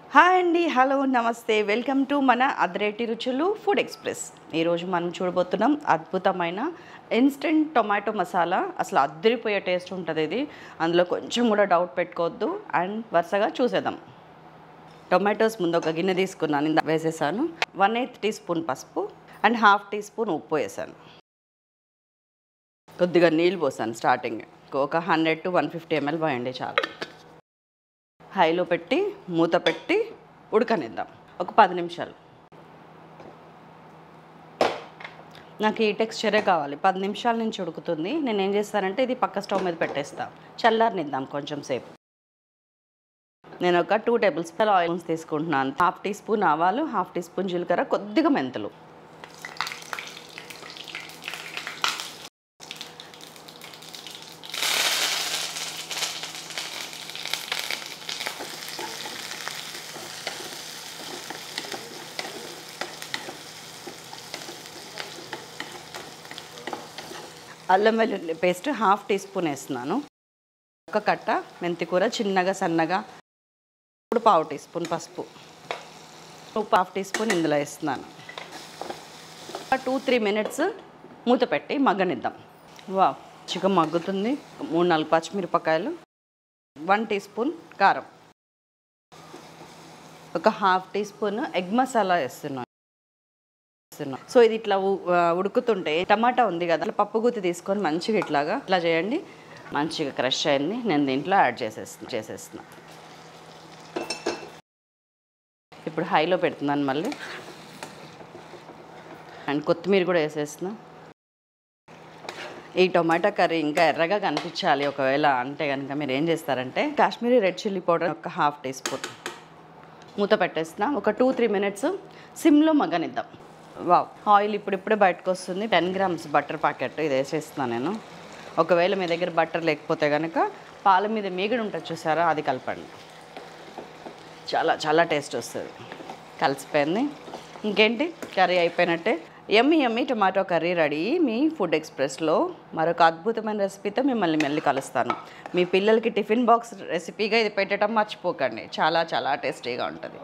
hi అండి hello నమస్తే welcome to మన అద్రేటి రుచులు ఫుడ్ ఎక్స్ప్రెస్ ఈరోజు మనం చూడబోతున్నాం అద్భుతమైన ఇన్స్టెంట్ టొమాటో మసాలా అసలు అద్దరిపోయే టేస్ట్ ఉంటుంది ఇది అందులో కొంచెం కూడా డౌట్ పెట్టుకోవద్దు అండ్ వరుసగా చూసేద్దాం టొమాటోస్ ముందు ఒక గిన్నె తీసుకున్నాను ఇందా వేసేసాను వన్ ఎయిత్ టీ స్పూన్ పసుపు అండ్ హాఫ్ టీ స్పూన్ ఉప్పు వేసాను కొద్దిగా నీళ్ళు పోసాను స్టార్టింగ్ ఒక hundred to one fifty ml పోయండి చాలు హైలో పెట్టి మూత పెట్టి ఉడకనిద్దాం ఒక పది నిమిషాలు నాకు ఈ టెక్స్చరే కావాలి పది నిమిషాల నుంచి ఉడుకుతుంది నేను ఏం చేస్తానంటే ఇది పక్క స్టవ్ మీద పెట్టేస్తా చల్లారనిద్దాం కొంచెం సేపు నేను ఒక టూ టేబుల్ స్పూన్ ఆయిల్స్ తీసుకుంటున్నాను హాఫ్ టీ స్పూన్ ఆవాలు హాఫ్ టీ స్పూన్ జీలకర్ర కొద్దిగా మెంతులు అల్లం వెల్లుల్లి పేస్ట్ హాఫ్ టీ స్పూన్ వేస్తున్నాను ఒక కట్ట మెంతి కూర చిన్నగా సన్నగా ఇప్పుడు పావు టీ స్పూన్ పసుపు ఉప్పు హాఫ్ టీ స్పూన్ ఇందులో వేస్తున్నాను టూ త్రీ మినిట్స్ మూత పెట్టి మగ్గనిద్దాం వా చికెన్ మగ్గుతుంది మూడు నాలుగు పచ్చిమిరపకాయలు వన్ టీ స్పూన్ కారం ఒక half teaspoon egg masala వేస్తున్నాను వేస్తున్నాం సో ఇది ఇట్లా ఉ- ఆ, ఉడుకుతుంటే టమాటా ఉంది కదా అట్లా పప్పు గుత్తి తీసుకొని మంచిగా ఇట్లాగా ఇట్లా చేయండి మంచిగా క్రష్ అయింది నేను దీంట్లో యాడ్ చేసేస్తున్నా చేసేస్తున్నా ఇప్పుడు హైలో పెడుతున్నాను మళ్ళీ అండ్ కొత్తిమీర కూడా వేసేస్తున్నా ఈ టొమాటో కర్రీ ఇంకా ఎర్రగా కనిపించాలి ఒకవేళ అంటే కనుక మీరు ఏం చేస్తారంటే కాశ్మీరీ రెడ్ చిల్లీ పౌడర్ ఒక హాఫ్ టీ స్పూన్ మూత పెట్టేస్తున్నా ఒక టూ త్రీ మినిట్స్ సిమ్లో మగ్గనిద్దాం వావ్ ఆయిల్ ఇప్పుడిప్పుడే బయటకు వస్తుంది టెన్ గ్రామ్స్ బటర్ ప్యాకెట్ ఇది వేసేస్తున్నాను నేను ఒకవేళ మీ దగ్గర బటర్ లేకపోతే కనుక పాల మీద మీగడ ఉంటుంది చూసారా అది కలపండి చాలా చాలా టేస్ట్ వస్తుంది కలిసిపోయింది ఇంకేంటి కర్రీ అయిపోయినట్టే yummy yummy tomato curry ready మీ ఫుడ్ ఎక్స్ప్రెస్లో మరొక అద్భుతమైన రెసిపీతో మిమ్మల్ని మళ్ళీ కలుస్తాను మీ పిల్లలకి టిఫిన్ బాక్స్ రెసిపీగా ఇది పెట్టడం మర్చిపోకండి చాలా చాలా టేస్టీగా ఉంటుంది